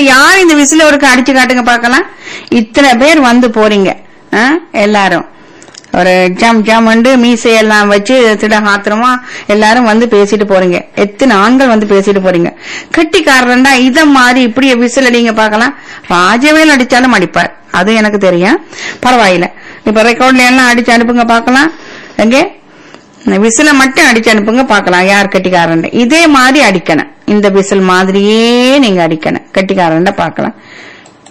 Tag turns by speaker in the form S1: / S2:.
S1: யார் இந்த விசில ஒரு அடிச்சு காட்டுங்க பார்க்கலாம் இத்தனை பேர் வந்து போறீங்க ஆ? எல்லாரும் ஒரு ஜம் ஜம்ண்டு மீசையெல்லாம் வச்சு திட ஆத்திரமா எல்லாரும் வந்து பேசிட்டு போறீங்க எத்தனை ஆண்கள் வந்து பேசிட்டு போறீங்க கட்டிக்காரன்டா இத மாதிரி இப்படி விசில் அடிங்க பார்க்கலாம் ராஜவேல் அடிச்சாலும் அடிப்பார் அது எனக்கு தெரியும் பரவாயில்ல இப்ப ரெக்கார்ட்ல எல்லாம் அடிச்சு அனுப்புங்க பார்க்கலாம் எங்கே இந்த விசில மட்டும் அடிச்சு அனுப்புங்க பார்க்கலாம் யார் கட்டிக்காரன் இதே மாதிரி அடிக்கணும் இந்த விசில் மாதிரியே நீங்க அடிக்கணும் கட்டிக்காரன் பார்க்கலாம்